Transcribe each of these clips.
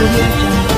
audio jungle.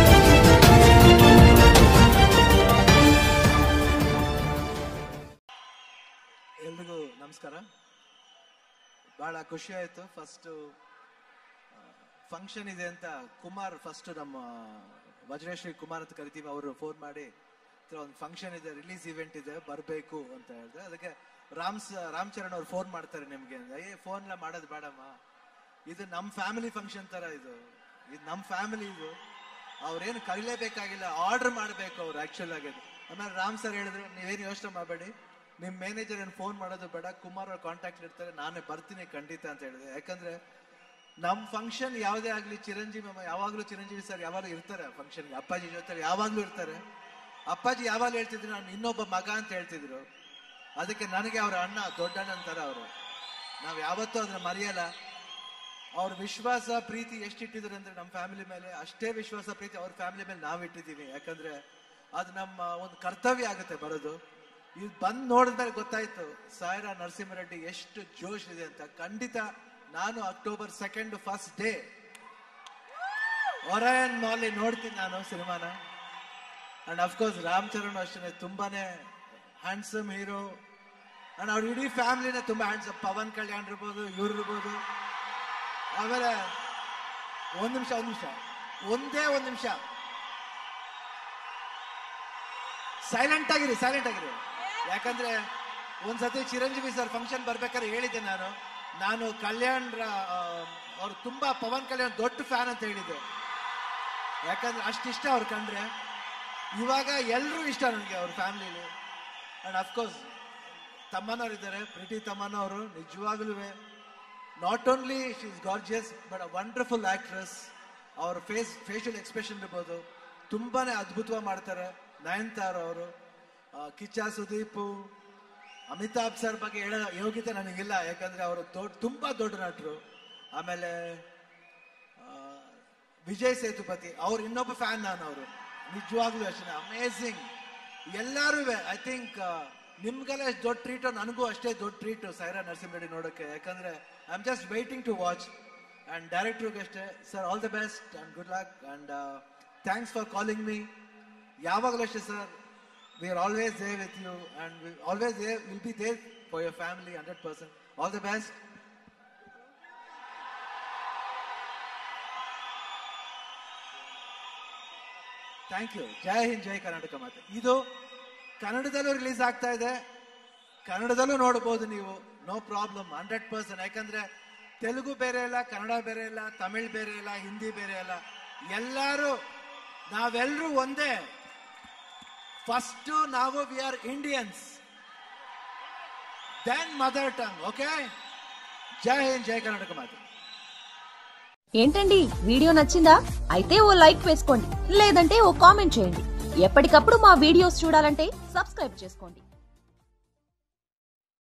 ಎಲ್ರಿಗೂ ನಮಸ್ಕಾರ ಬಹಳ ಖುಷಿ ಆಯ್ತು ಫಸ್ಟ್ ಫಂಕ್ಷನ್ ಇದೆ ಅಂತ ಕುಮಾರ್ ಫಸ್ಟ್ ನಮ್ಮ ವಜ್ರೇಶ್ವರಿ ಕುಮಾರ್ ಅಂತ ಕರಿತೀವಿ ಅವರು ಫೋನ್ ಮಾಡಿ ಒಂದು ಫಂಕ್ಷನ್ ಇದೆ ರಿಲೀಸ್ ಇವೆಂಟ್ ಇದೆ ಬರಬೇಕು ಅಂತ ಹೇಳಿದ್ರೆ ಅದಕ್ಕೆ ರಾಮ್ಸ್ ರಾಮ್ ಚರಣ್ ಅವ್ರು ಫೋನ್ ಮಾಡ್ತಾರೆ ನಿಮ್ಗೆ ಅಂದ್ರೆ ಏ ಫೋನ್ ಎಲ್ಲ ಮಾಡೋದು ಬೇಡಮ್ಮ ಇದು ನಮ್ಮ ಫ್ಯಾಮಿಲಿ ಫಂಕ್ಷನ್ ತರ ಇದು ಇದು ನಮ್ಮ ಫ್ಯಾಮಿಲಿ ಇದು ಅವ್ರೇನು ಕರಿಲೇಬೇಕಾಗಿಲ್ಲ ಆರ್ಡರ್ ಮಾಡಬೇಕು ಅವ್ರು ಆಕ್ಚುಲ್ ಆಗಿ ಅದು. ಆಮೇಲೆ ರಾಮ್ ಸರ್ ಹೇಳಿದ್ರು ನೀವೇನು ಯೋಚನೆ ಮಾಡಬೇಡಿ ನಿಮ್ ಮ್ಯಾನೇಜರ್ ಏನು ಫೋನ್ ಮಾಡೋದು ಬೇಡ ಕುಮಾರ್ ಅವ್ರ ಕಾಂಟ್ಯಾಕ್ಟ್ ಇರ್ತಾರೆ ನಾನೇ ಬರ್ತೀನಿ ಖಂಡಿತ ಅಂತ ಹೇಳಿದೆ ಯಾಕಂದ್ರೆ ನಮ್ ಫಂಕ್ಷನ್ ಯಾವುದೇ ಆಗ್ಲಿ ಚಿರಂಜೀವಿ ಅಮ್ಮ ಯಾವಾಗ್ಲೂ ಚಿರಂಜೀವಿ ಸರ್ ಯಾವಾಗಲೂ ಇರ್ತಾರೆ ಫಂಕ್ಷನ್ಗೆ ಅಪ್ಪಾಜಿ ಜೊತೆ ಯಾವಾಗ್ಲೂ ಇರ್ತಾರೆ ಅಪ್ಪಾಜಿ ಯಾವಾಗಲೂ ಹೇಳ್ತಿದ್ರು ನಾನು ಇನ್ನೊಬ್ಬ ಮಗ ಅಂತ ಹೇಳ್ತಿದ್ರು ಅದಕ್ಕೆ ನನಗೆ ಅವ್ರ ಅಣ್ಣ ದೊಡ್ಡ ಅಣ್ಣ ಅಂತಾರೆ ಅವರು ನಾವ್ ಯಾವತ್ತೂ ಅದನ್ನ ಮರೆಯಲ್ಲ ಅವ್ರ ವಿಶ್ವಾಸ ಪ್ರೀತಿ ಎಷ್ಟಿಟ್ಟಿದ್ರು ಅಂದ್ರೆ ನಮ್ಮ ಫ್ಯಾಮಿಲಿ ಮೇಲೆ ಅಷ್ಟೇ ವಿಶ್ವಾಸ ಪ್ರೀತಿ ಅವ್ರ ಫ್ಯಾಮಿಲಿ ಮೇಲೆ ನಾವ್ ಇಟ್ಟಿದೀವಿ ಯಾಕಂದ್ರೆ ಅದು ನಮ್ಮ ಒಂದು ಕರ್ತವ್ಯ ಆಗುತ್ತೆ ಬರೋದು ಇದು ಬಂದ್ ನೋಡಿದ್ಮೇಲೆ ಗೊತ್ತಾಯ್ತು ಸಾಯಿರಾ ನರಸಿಂಹರೆಡ್ಡಿ ಎಷ್ಟು ಜೋಶ್ ಇದೆ ಅಂತ ಖಂಡಿತ ನಾನು ಅಕ್ಟೋಬರ್ ಸೆಕೆಂಡ್ ಫಸ್ಟ್ ಡೇ ಒರಯನ್ ಮಾಲಿ ನೋಡ್ತೀನಿ ನಾನು ಸಿನಿಮಾನ ಅಂಡ್ ಅಫ್ಕೋರ್ಸ್ ರಾಮ್ ಚರಣ್ ಅಷ್ಟೇ ತುಂಬಾನೇ ಹ್ಯಾಂಡ್ಸಮ್ ಹೀರೋ ಅಂಡ್ ಅವ್ರ ಇಡೀ ಫ್ಯಾಮಿಲಿನೇ ತುಂಬಾ ಹ್ಯಾಂಡ್ಸಮ್ ಪವನ್ ಕಲ್ಯಾಣ್ ಇರ್ಬೋದು ಇವ್ರು ಇರ್ಬೋದು ಆಮೇಲೆ ಒಂದ್ ನಿಮಿಷ ಒಂದ್ ನಿಮಿಷ ಒಂದೇ ಒಂದ್ ನಿಮಿಷ ಸೈಲೆಂಟ್ ಆಗಿರಿ ಸೈಲೆಂಟ್ ಆಗಿರಿ ಯಾಕಂದ್ರೆ ಒಂದ್ಸತಿ ಚಿರಂಜೀವಿ ಸರ್ ಫಂಕ್ಷನ್ ಬರ್ಬೇಕಾದ್ರೆ ಹೇಳಿದ್ದೆ ನಾನು ನಾನು ಕಲ್ಯಾಣ್ ಅವ್ರು ತುಂಬಾ ಪವನ್ ಕಲ್ಯಾಣ್ ದೊಡ್ಡ ಫ್ಯಾನ್ ಅಂತ ಹೇಳಿದ್ದೆ ಯಾಕಂದ್ರೆ ಅಷ್ಟಿಷ್ಟ ಅವ್ರು ಕಂಡ್ರೆ ಇವಾಗ ಎಲ್ರೂ ಇಷ್ಟ ನನಗೆ ಅವ್ರ ಫ್ಯಾಮಿಲಿಲಿ ಅಂಡ್ ಅಫ್ಕೋರ್ಸ್ ತಮ್ಮನವ್ರು ಇದ್ದಾರೆ ಪ್ರೀತಿ ತಮ್ಮನವರು ನಿಜವಾಗ್ಲೂ not only she is gorgeous but a wonderful actress ಅವ್ರ ಫೇಸ್ ಫೇಶಿಯಲ್ ಎಕ್ಸ್ಪ್ರೆಷನ್ ಇರ್ಬೋದು ತುಂಬಾನೇ ಅದ್ಭುತವಾಗಿ ಮಾಡ್ತಾರೆ ನಯನ್ತಾರ್ ಅವರು ಕಿಚ್ಚ ಸುದೀಪ್ ಅಮಿತಾಬ್ ಸರ್ ಬಗ್ಗೆ ಹೇಳೋ ಯೋಗ್ಯತೆ ನನಗಿಲ್ಲ ಯಾಕಂದ್ರೆ ಅವರು ದೊಡ್ಡ ತುಂಬಾ ದೊಡ್ಡ ನಟರು ಆಮೇಲೆ ಆ, ವಿಜಯ್ ಸೇತುಪತಿ ಅವ್ರು ಇನ್ನೊಬ್ಬ ಫ್ಯಾನ್ ನಾನು ಅವರು ನಿಜವಾಗ್ಲೂ ಅಷ್ಟೇ ಅಮೇಸಿಂಗ್ ಎಲ್ಲರೂ ಐ ಥಿಂಕ್ ನಿಮ್ಗೆಲ್ಲ ಎಷ್ಟು ದೊಡ್ಡ ಟ್ರೀಟ್ ನನಗೂ ಅಷ್ಟೇ ದೊಡ್ಡ ಟ್ರೀಟ್ ಸೈರಾ ನರಸಿಂಹರೆಡ್ಡಿ ನೋಡೋಕೆ ಯಾಕಂದ್ರೆ I am just waiting to watch and ಡೈರೆಕ್ಟರ್ಗೆ ಅಷ್ಟೇ sir all the best and good luck and thanks for calling me ಯಾವಾಗಲೂ ಅಷ್ಟೇ sir we are always there with you and always there will be there for your family hundred percent all the best thank you Jai Hind Jai Karnataka ಮಾತೆ ಇದು ಕನ್ನಡದಲ್ಲೂ release ಆಗ್ತಾ ಇದೆ ಕನ್ನಡದಲ್ಲೂ ನೋಡಬಹುದು ನೀವು ನೋ ಪ್ರಾಬ್ಲಮ್ ಹಂಡ್ರೆಡ್ ಪರ್ಸೆಂಟ್ ಯಾಕಂದ್ರೆ ತೆಲುಗು ಬೇರೆ ಇಲ್ಲ ಕನ್ನಡ ಬೇರೆ ಇಲ್ಲ ತಮಿಳ್ ಬೇರೆ ಇಲ್ಲ ಹಿಂದಿ ಬೇರೆ ಇಲ್ಲ ಎಲ್ಲರೂ ನಾವೆಲ್ಲರೂ ಒಂದೇ ಫಸ್ಟ್ ನಾವು we are Indians then mother tongue okay Jai Hind Jai Karnataka ಮಾತೆ ఏంటండి వీడియో నచ్చిందా అయితే ఓ లైక్ వేసుకోండి లేదంటే ఓ కామెంట్ చేయండి ఎప్పటికప్పుడు మా వీడియోస్ చూడాలంటే సబ్స్క్రైబ్ చేసుకోండి